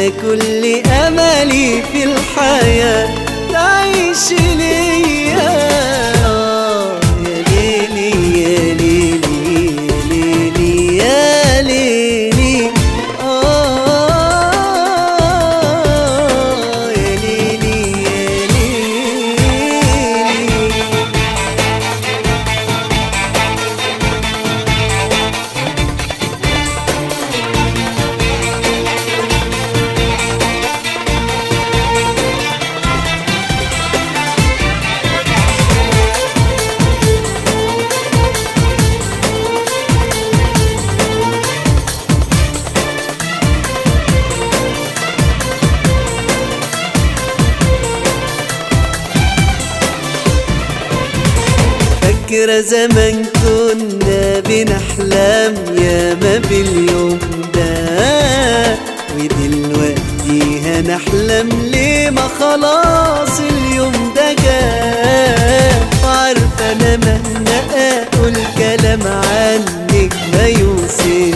انا كل املي في الحياة تعيش ليا آه، يا ليلي يا ليلي يا ليلي يا ليلي آه يا ليلي يا ليلي فاكرة زمان كنا بنحلم ياما باليوم ده ودلوقتي هنحلم ليه ما خلاص اليوم ده جه وعارفة انا مهما اقول كلام عنك ما يوصفكيش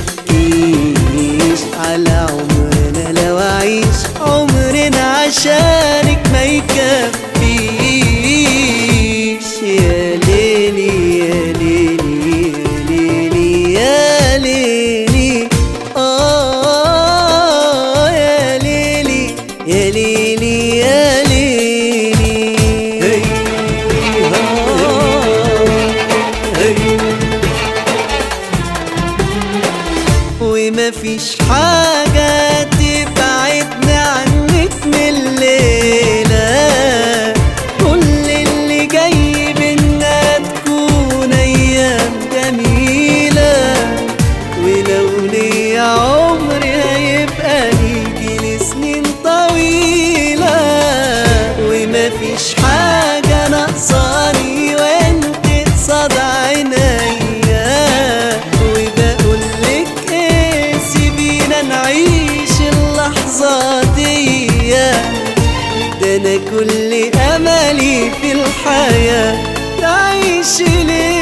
على عمرنا لو اعيش عمرنا عشانك ما يكفيش يا ليلي يا ليلي يا ليلي يا ليلي آه يا ليلي يا ليلي يا ليلي هي هي وما فيش حاجة تبعدنا عنك من الليلة كل اللي جاي بينا تكون أيام جميلة ولو ليا عمري هيبقى يجي لسنين طويلة وما فيش حاجة ناقصاني وانت قصاد عينيا وبقول لك ايه سيبينا نعيش اللحظة دي ده انا كل املي في الحياة تعيش ليه